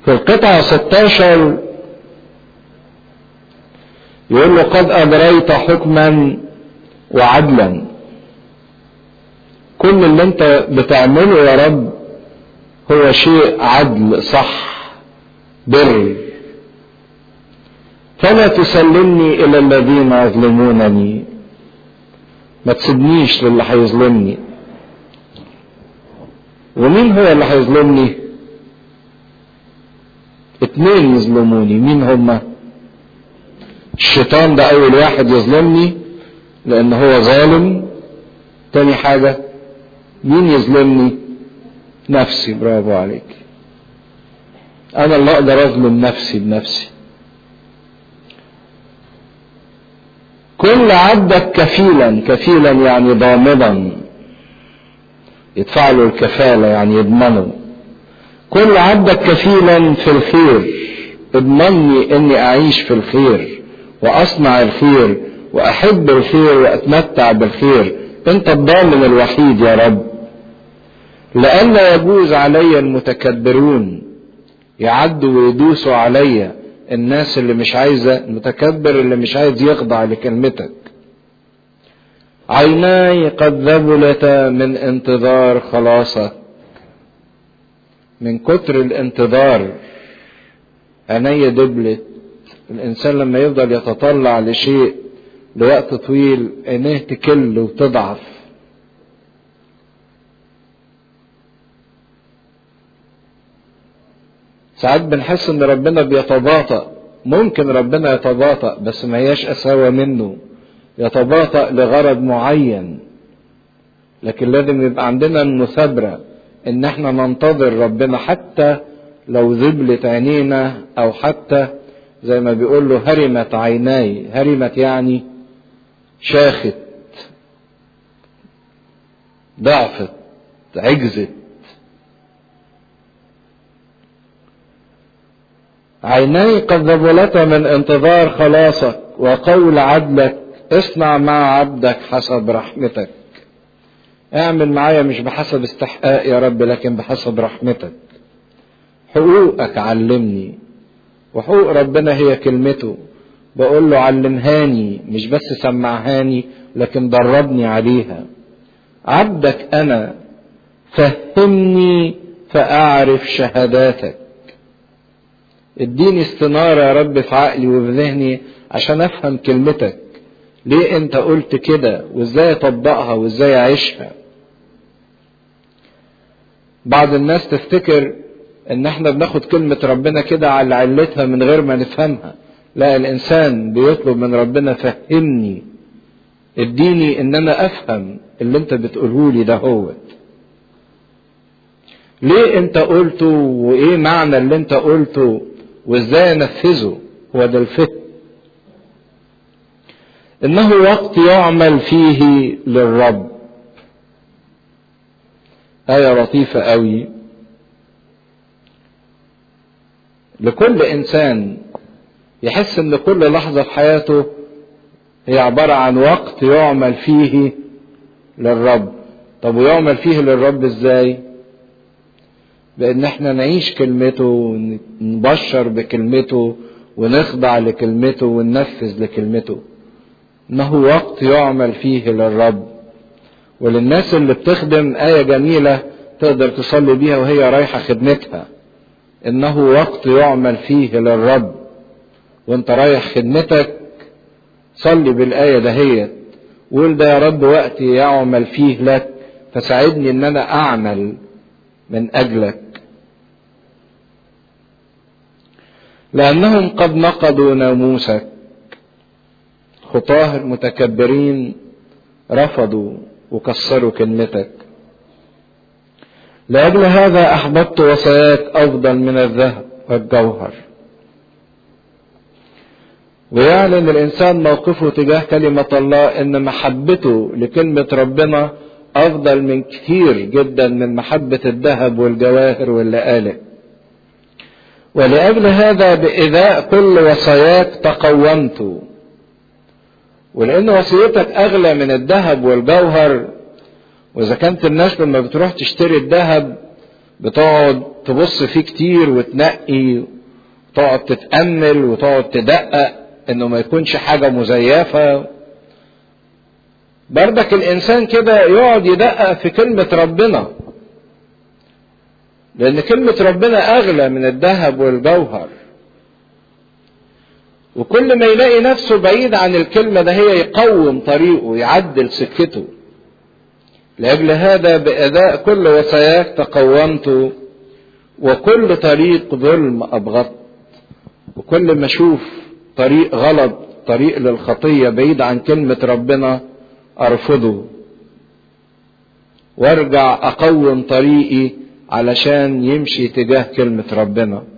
في القطعة 16 يقول له قد أجريت حكما وعدلا كل اللي انت بتعمله يا رب هو شيء عدل صح بر فلا تسلمني الى الذين يظلمونني ما تسيبنيش للي هيظلمني ومين هو اللي هيظلمني اتنين يظلموني مين هما الشيطان ده اول واحد يظلمني لان هو ظالم تاني حاجة مين يظلمني نفسي برافو عليك انا اللي اقدر اظلم نفسي بنفسي كل عبدك كفيلا كفيلا يعني ضامنا يدفع له الكفالة يعني يضمنه كل عبدك كفيلا في الخير اضمني اني اعيش في الخير واصنع الخير واحب الخير واتمتع بالخير انت الضامن الوحيد يا رب لئلا يجوز علي المتكبرون يعدوا ويدوسوا علي الناس اللي مش عايزه المتكبر اللي مش عايز يخضع لكلمتك عيناي قد ذبلتا من انتظار خلاصك من كتر الانتظار عيني دبلت الانسان لما يفضل يتطلع لشيء لوقت طويل عينيه تكل وتضعف ساعات بنحس ان ربنا بيتباطأ ممكن ربنا يتباطأ بس ما هياش قساوة منه يتباطأ لغرض معين لكن لازم يبقى عندنا المثابرة ان احنا ننتظر ربنا حتى لو ذبلت عينينا او حتى زي ما بيقول له هرمت عيناي هرمت يعني شاخت ضعفت عجزت عيناي قد ذبلتا من انتظار خلاصك وقول عدلك اصنع مع عبدك حسب رحمتك اعمل معايا مش بحسب استحقاق يا رب لكن بحسب رحمتك حقوقك علمني وحقوق ربنا هي كلمته بقول له علمهاني مش بس سمعهاني لكن دربني عليها عبدك انا فهمني فاعرف شهاداتك اديني استنارة يا رب في عقلي وفي ذهني عشان افهم كلمتك ليه انت قلت كده وازاي اطبقها وازاي اعيشها بعض الناس تفتكر ان احنا بناخد كلمة ربنا كده على علتها من غير ما نفهمها لا الانسان بيطلب من ربنا فهمني اديني ان انا افهم اللي انت بتقوله لي ده هو ليه انت قلته وايه معنى اللي انت قلته وازاي انفذه هو ده الفهم انه وقت يعمل فيه للرب آية لطيفة قوي لكل إنسان يحس إن كل لحظة في حياته هي عبارة عن وقت يعمل فيه للرب طب ويعمل فيه للرب إزاي؟ بأن احنا نعيش كلمته ونبشر بكلمته ونخضع لكلمته وننفذ لكلمته انه وقت يعمل فيه للرب وللناس اللي بتخدم آية جميلة تقدر تصلي بيها وهي رايحة خدمتها انه وقت يعمل فيه للرب وانت رايح خدمتك صلي بالآية دهيت وقول ده يا رب وقت يعمل فيه لك فساعدني ان انا اعمل من اجلك لانهم قد نقضوا ناموسك خطاه المتكبرين رفضوا وكسروا كلمتك لاجل هذا احببت وصاياك افضل من الذهب والجوهر ويعلن الانسان موقفه تجاه كلمه الله ان محبته لكلمه ربنا افضل من كثير جدا من محبه الذهب والجواهر واللآلئ ولأجل هذا بإذاء كل وصاياك تقومت ولأن وصيتك أغلى من الذهب والجوهر وإذا كانت الناس لما بتروح تشتري الذهب بتقعد تبص فيه كتير وتنقي وتقعد تتأمل وتقعد تدقق انه ما يكونش حاجة مزيفة بردك الانسان كده يقعد يدقق في كلمة ربنا لان كلمة ربنا اغلى من الذهب والجوهر وكل ما يلاقي نفسه بعيد عن الكلمة ده هي يقوم طريقه يعدل سكته لأجل هذا بأداء كل وصاياك تقومت وكل طريق ظلم أبغضت وكل ما أشوف طريق غلط طريق للخطية بعيد عن كلمة ربنا أرفضه وارجع أقوم طريقي علشان يمشي تجاه كلمة ربنا